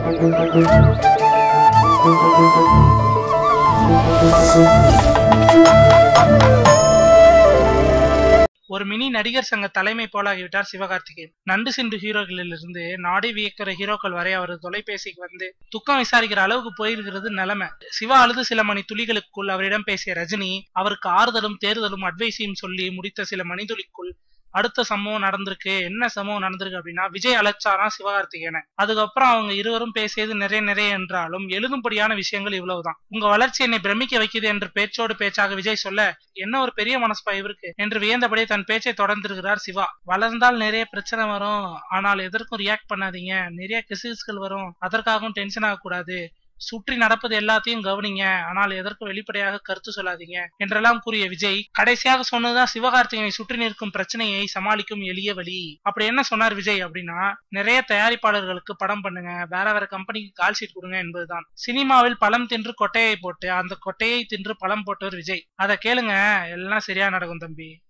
ஒரு மினி நடிகர் சங்க தலைமை போலாகிவிட்டார் சிவகார்த்திகேயன் நண்டு சிண்டு ஹீரோக்களிலிருந்து நாடி வியக்கிற ஹீரோக்கள் வரை அவரது தொலைபேசிக்கு வந்து துக்கம் விசாரிக்கிற அளவுக்கு போயிருக்கிறது நிலைமை சிவா அழுது சில மணி துளிகளுக்குள் அவரிடம் பேசிய ரஜினி அவருக்கு ஆறுதலும் தேறுதலும் அட்வைஸையும் சொல்லி முடித்த சில மணித்துளிக்குள் அடுத்த சம்பவம் நடந்திருக்கு என்ன சம்பவம் நடந்திருக்கு அப்படின்னா விஜய் அழைச்சாராம் சிவகார்த்திகேயனை அதுக்கப்புறம் அவங்க இருவரும் பேசியது நிறைய நிறைய என்றாலும் எழுதும்படியான விஷயங்கள் இவ்வளவுதான் உங்க வளர்ச்சி என்னை பிரமிக்க வைக்குது என்று பேச்சோடு பேச்சாக விஜய் சொல்ல என்ன ஒரு பெரிய மனசுப்பா இவருக்கு என்று வியந்தபடியே தன் பேச்சை தொடர்ந்திருக்கிறார் சிவா வளர்ந்தால் நிறைய பிரச்சனை வரும் ஆனால் எதற்கும் ரியாக்ட் பண்ணாதீங்க நிறைய கிசுகிசுகள் வரும் அதற்காகவும் டென்ஷன் ஆகக்கூடாது சுற்றி நடப்பது எல்லாத்தையும் கவனிங்க ஆனால் எதற்கும் வெளிப்படையாக கருத்து சொல்லாதீங்க என்றெல்லாம் கூறிய விஜய் கடைசியாக சொன்னதுதான் சிவகார்த்திகனை சுற்றி நிற்கும் பிரச்சனையை சமாளிக்கும் எளிய வழி அப்படி என்ன சொன்னார் விஜய் அப்படின்னா நிறைய தயாரிப்பாளர்களுக்கு படம் பண்ணுங்க வேற வேற கம்பெனிக்கு கால் ஷீட் கொடுங்க என்பதுதான் சினிமாவில் பழம் தின்று கொட்டையை போட்டு அந்த கொட்டையை தின்று பழம் போட்டவர் விஜய் அதை கேளுங்க எல்லாம் சரியா நடக்கும் தம்பி